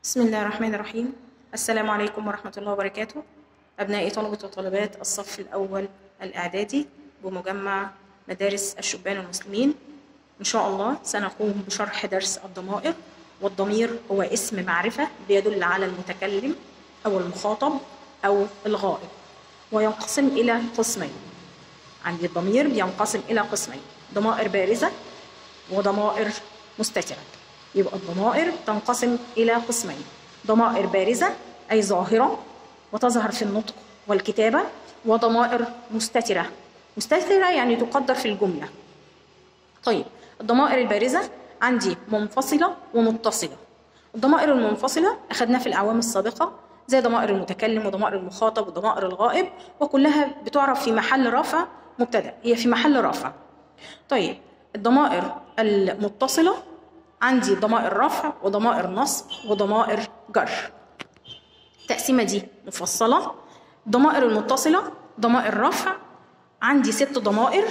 بسم الله الرحمن الرحيم السلام عليكم ورحمة الله وبركاته أبنائي طلبة وطالبات الصف الأول الإعدادي بمجمع مدارس الشبان المسلمين إن شاء الله سنقوم بشرح درس الضمائر والضمير هو اسم معرفة بيدل على المتكلم أو المخاطب أو الغائب وينقسم إلى قسمين عندي الضمير بينقسم إلى قسمين ضمائر بارزة وضمائر مستترة يبقى الضمائر تنقسم إلى قسمين ضمائر بارزة أي ظاهرة وتظهر في النطق والكتابة وضمائر مستترة مستترة يعني تقدر في الجملة طيب الضمائر البارزة عندي منفصلة ومتصلة الضمائر المنفصلة أخذناها في الأعوام السابقة زي ضمائر المتكلم وضمائر المخاطب وضمائر الغائب وكلها بتعرف في محل رفع مبتدأ هي في محل رفع طيب الضمائر المتصلة عندي ضمائر رفع وضمائر نصب وضمائر جر التقسيمة دي مفصلة الضمائر المتصلة ضمائر رفع عندي ست ضمائر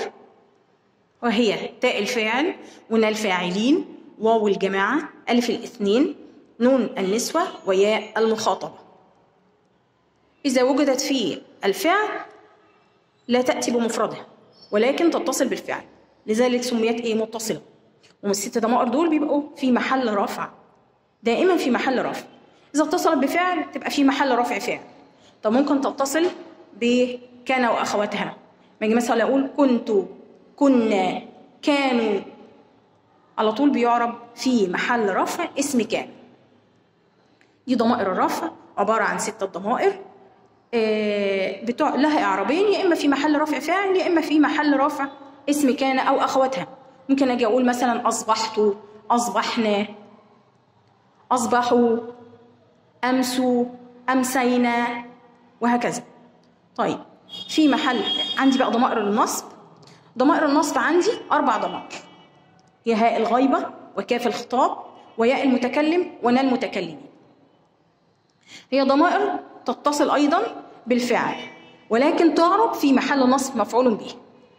وهي تاء الفاعل ونال الفاعلين واو الجماعة ألف الاثنين نون النسوة وياء المخاطبة إذا وجدت في الفعل لا تأتي بمفردها ولكن تتصل بالفعل لذلك سميت إيه متصلة ومن الست ضمائر دول بيبقوا في محل رفع دائما في محل رفع إذا اتصلت بفعل تبقى في محل رفع فعل طب ممكن تتصل بكان وأخواتها ما أجي مثلا أقول كنت كنا كانوا على طول بيعرب في محل رفع اسم كان دي ضمائر الرفع عبارة عن ستة ضمائر بتوع لها إعرابين يا إما في محل رفع فاعل يا إما في محل رفع اسم كان أو أخواتها ممكن أجي أقول مثلا أصبحت أصبحنا أصبحوا أمسوا أمسينا وهكذا طيب في محل عندي بقى ضمائر النصب ضمائر النصب عندي أربع ضمائر هي هاء الغيبة وكاف الخطاب وياء المتكلم ونال المتكلمين هي ضمائر تتصل أيضا بالفعل ولكن تعرب في محل نصب مفعول به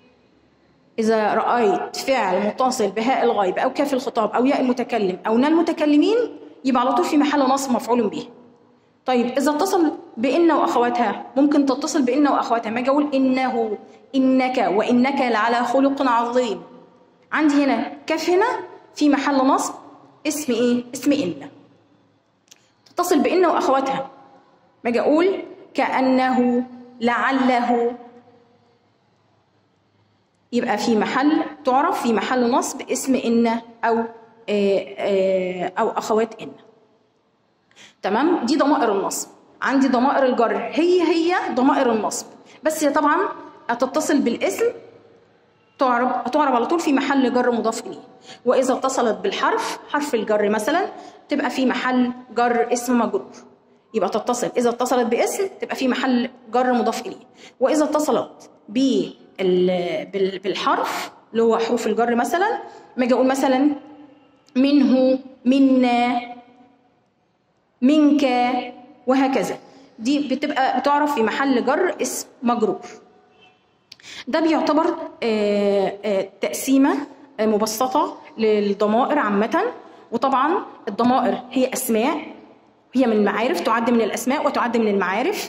إذا رأيت فعل متصل بهاء الغيب أو كاف الخطاب أو ياء المتكلم أو نال المتكلمين يبقى على طول في محل نصب مفعول به طيب إذا اتصل بإن وأخواتها ممكن تتصل بإن وأخواتها ما أقول إنه إنك وإنك لعلى خلق عظيم عندي هنا كاف هنا في محل نصب اسم إيه؟ اسم إن تتصل بإن وأخواتها ما أجي أقول كأنه لعله يبقى في محل تعرف في محل نصب اسم إن أو أو أخوات إن تمام دي ضمائر النصب عندي ضمائر الجر هي هي ضمائر النصب بس هي طبعا هتتصل بالاسم تعرب تعرب على طول في محل جر مضاف إليه وإذا اتصلت بالحرف حرف الجر مثلا تبقى في محل جر اسم مجرور يبقى تتصل إذا اتصلت باسم تبقى في محل جر مضاف إليه وإذا اتصلت بالحرف اللي هو حروف الجر مثلا ما اجي اقول مثلا منه منا منك وهكذا دي بتبقى بتعرف في محل جر اسم مجرور ده بيعتبر تقسيمه مبسطه للضمائر عامه وطبعا الضمائر هي اسماء هي من المعارف تعد من الاسماء وتعد من المعارف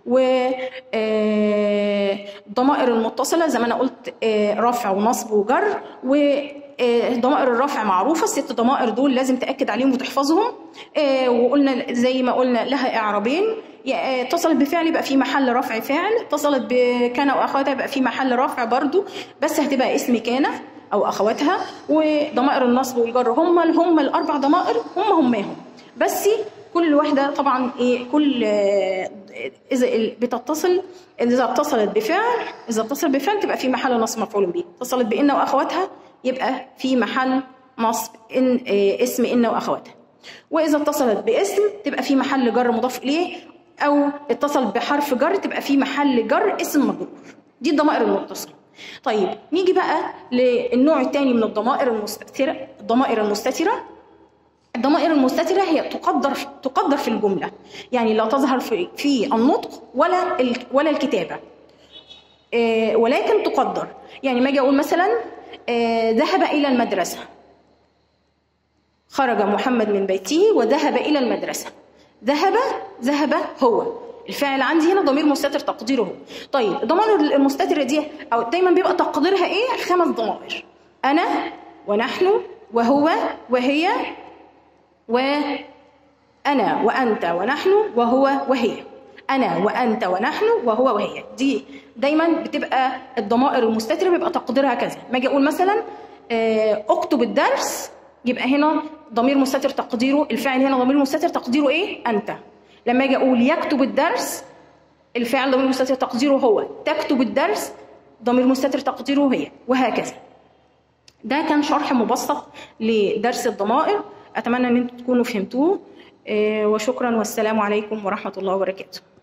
والضمائر المتصلة زي ما أنا قلت رفع ونصب وجر وضمائر الرفع معروفة الست ضمائر دول لازم تأكد عليهم وتحفظهم وقلنا زي ما قلنا لها إعرابين اتصلت بفعل يبقى في محل رفع فاعل اتصلت بكان وأخواتها يبقى في محل رفع برضو بس هتبقى اسم كان أو أخواتها وضمائر النصب والجر هم هم الأربع ضمائر هم هماهم بس كل واحده طبعا ايه كل اذا بتتصل اذا اتصلت بفعل اذا اتصل بفعل تبقى في محل نصب مفعول به اتصلت بان واخواتها يبقى في محل نصب ان اسم ان واخواتها واذا اتصلت باسم تبقى في محل جر مضاف اليه او اتصلت بحرف جر تبقى في محل جر اسم مجرور دي الضمائر المتصله طيب نيجي بقى للنوع الثاني من الضمائر المستتره الضمائر المستتره الضمائر المستترة هي تقدر تقدر في الجملة يعني لا تظهر في في النطق ولا ولا الكتابة ولكن تقدر يعني ما اجي اقول مثلا ذهب إلى المدرسة خرج محمد من بيته وذهب إلى المدرسة ذهب ذهب هو الفاعل عندي هنا ضمير مستتر تقديره هو طيب الضمائر المستترة دي أو دايما بيبقى تقديرها إيه خمس ضمائر أنا ونحن وهو وهي وأنا وأنت ونحن وهو وهي أنا وأنت ونحن وهو وهي دي دايما بتبقى الضمائر المستترة بيبقى تقديرها كذا ما أجي أقول مثلا آه، اكتب الدرس يبقى هنا ضمير مستتر تقديره الفاعل هنا ضمير مستتر تقديره ايه انت لما اجي اقول يكتب الدرس الفاعل ضمير مستتر تقديره هو تكتب الدرس ضمير مستتر تقديره هي وهكذا ده كان شرح مبسط لدرس الضمائر اتمنى ان انتم تكونوا فهمتوه آه، وشكرا والسلام عليكم ورحمه الله وبركاته